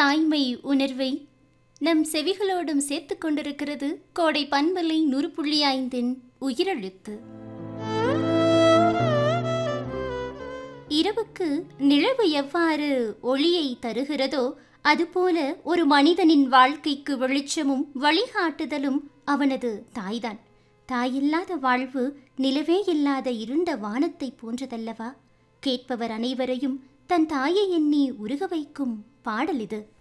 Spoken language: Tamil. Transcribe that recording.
தாய்மை உணர்வை நம் செவிகளோடும் சேர்த்து கொண்டிருக்கிறது கோடை பண்பலை நூறு புள்ளி ஐந்தின் உயிரெழுத்து இரவுக்கு நிலவு எவ்வாறு ஒளியை தருகிறதோ அதுபோல ஒரு மனிதனின் வாழ்க்கைக்கு வெளிச்சமும் வழிகாட்டுதலும் அவனது தாய்தான் தாயில்லாத வாழ்வு நிலவே இல்லாத இருண்ட வானத்தை போன்றதல்லவா கேட்பவர் அனைவரையும் தன் தாயை எண்ணி உருக வைக்கும் பாடல் இது